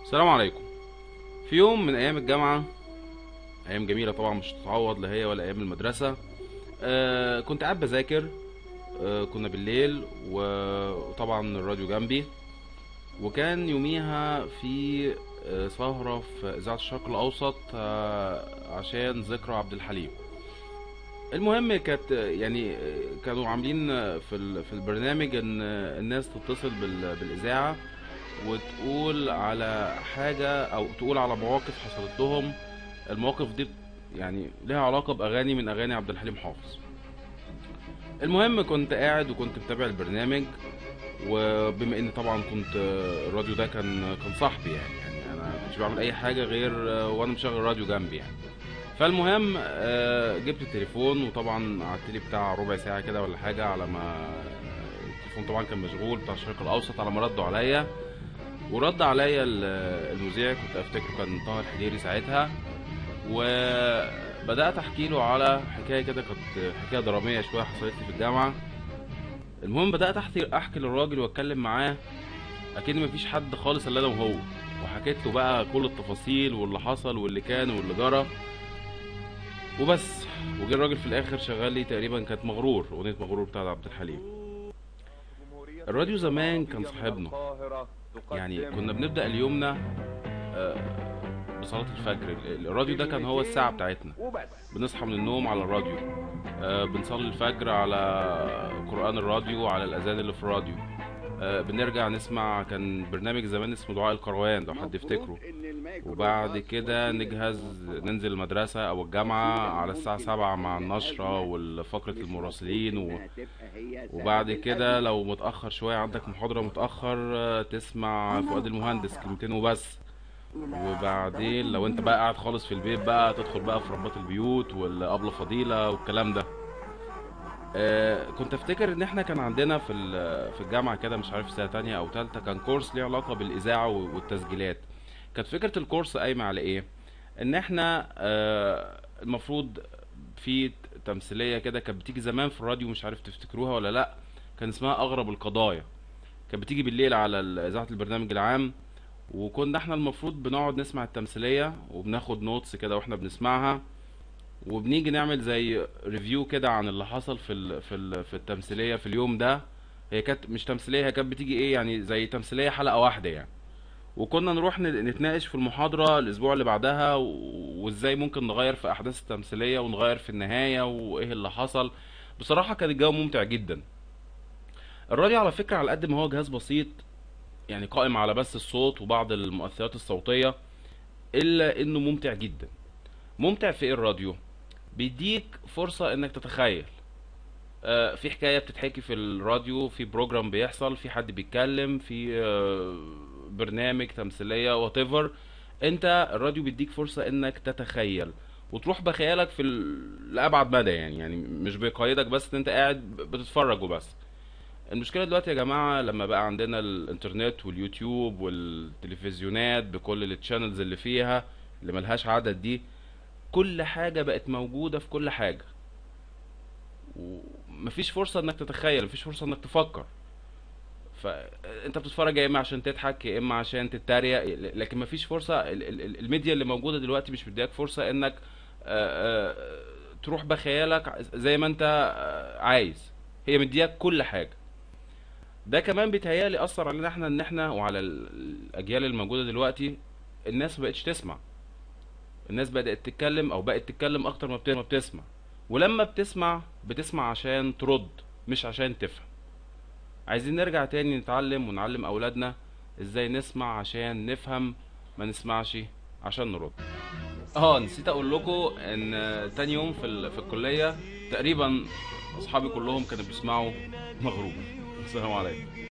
السلام عليكم في يوم من ايام الجامعه ايام جميله طبعا مش تتعوض لا هي ولا ايام المدرسه آه كنت قاعد بذاكر آه كنا بالليل و- وطبعا الراديو جنبي وكان يوميها في آه، سهرة في إذاعة الشرق الأوسط آه، عشان ذكرى عبد الحليم المهم كانت يعني آه، كانوا عاملين آه، في ال- في البرنامج ان آه، الناس تتصل بال- بالإذاعة وتقول على حاجة أو تقول على مواقف حصلت لهم المواقف دي يعني لها علاقة بأغاني من أغاني عبد الحليم حافظ المهم كنت قاعد وكنت متابع البرنامج وبما ان طبعا كنت آه، الراديو ده كان كان صاحبي يعني يعني انا ما كنتش بعمل اي حاجه غير آه، وانا مشغل راديو جنبي يعني فالمهم آه، جبت التليفون وطبعا قعدت لي بتاع ربع ساعه كده ولا حاجه على ما التليفون طبعا كان مشغول بتاع الشرق الاوسط على ما ردوا عليا ورد عليا ال- المذيع كنت افتكره كان طه الحجيري ساعتها وبدات احكي له على حكايه كده كانت حكايه دراميه شويه حصلت لي في الجامعه المهم بدات احكي احكي للراجل واتكلم معاه اكن مفيش حد خالص الا انا وهو وحكيت له بقى كل التفاصيل واللي حصل واللي كان واللي جرى وبس وجه الراجل في الاخر شغال لي تقريبا كانت مغرور اغنيه مغرور بتاعت عبد الحليم الراديو زمان كان صاحبنا يعني كنا بنبدا اليومنا آه، بصلاه الفجر ال- الراديو ده كان هو الساعه بتاعتنا بنصحى من النوم على الراديو آه، بنصلي الفجر على قرآن الراديو على الأذان اللي في الراديو آه، بنرجع نسمع كان برنامج زمان اسمه دعاء الكروان لو حد يفتكره وبعد كده نجهز ننزل المدرسة أو الجامعة على الساعة سبعة مع النشرة والفقرة المراسلين و... وبعد كده لو متأخر شوية عندك محاضرة متأخر آه، تسمع فؤاد المهندس كلمتين وبس وبعدين لو انت بقى قاعد خالص في البيت بقى تدخل بقى في رباط البيوت والأبلة فضيلة والكلام ده آه كنت افتكر ان احنا كان عندنا في ال- في الجامعه كده مش عارف سنه تانية او تالتة كان كورس ليه علاقه بالاذاعه و- والتسجيلات كانت فكره الكورس قايمه على ايه ان احنا آه المفروض في ت- تمثيليه كده كانت بتيجي زمان في الراديو مش عارف تفتكروها ولا لا كان اسمها اغرب القضايا كانت بتيجي بالليل على ال- اذاعه البرنامج العام وكنا احنا المفروض بنقعد نسمع التمثيليه وبناخد نوتس كده واحنا بنسمعها وبنيجي نعمل زي ريفيو كده عن اللي حصل في ال في ال في التمثيليه في اليوم ده هي كانت مش تمثيليه هي كانت بتيجي ايه يعني زي تمثيليه حلقه واحده يعني وكنا نروح ن- نتناقش في المحاضره الاسبوع اللي بعدها و- وازاي ممكن نغير في احداث التمثيليه ونغير في النهايه وايه اللي حصل بصراحه كان الجو ممتع جدا الراديو على فكره على قد ما هو جهاز بسيط يعني قائم على بس الصوت وبعض المؤثرات الصوتيه الا انه ممتع جدا ممتع في ايه الراديو بيديك فرصة انك تتخيل آه، في حكاية بتتحكي في الراديو في بروجرام بيحصل في حد بيتكلم في آه، برنامج تمثيلية whatever انت الراديو بيديك فرصة انك تتخيل وتروح بخيالك في ال- لأبعد مدى يعني يعني مش بيقيدك بس ان انت قاعد بتتفرج وبس المشكلة دلوقتي يا جماعة لما بقى عندنا الانترنت واليوتيوب والتلفزيونات بكل التشانلز اللي فيها اللي ملهاش عدد دي كل حاجة بقت موجودة في كل حاجة ومفيش فرصة انك تتخيل مفيش فرصة انك تفكر فانت بتتفرج يا اما عشان تضحك يا اما عشان تتريق لكن مفيش فرصة ال- ال- ال- الميديا اللي موجودة دلوقتي مش مدياك فرصة انك آه، آه، تروح بخيالك زي ما انت آه، عايز هي مدياك كل حاجة ده كمان بيتهيألي أثر علينا احنا ان احنا وعلى ال- الأجيال الموجودة دلوقتي الناس مبقتش تسمع الناس بدأت تتكلم او بقت تتكلم اكتر ما بت- ما بتسمع ولما بتسمع بتسمع عشان ترد مش عشان تفهم عايزين نرجع تاني نتعلم ونعلم اولادنا ازاي نسمع عشان نفهم ما نسمعش عشان نرد اه نسيت اقول لكم ان تاني يوم في ال... في الكليه تقريبا اصحابي كلهم كانوا بيسمعوا مغروب السلام عليكم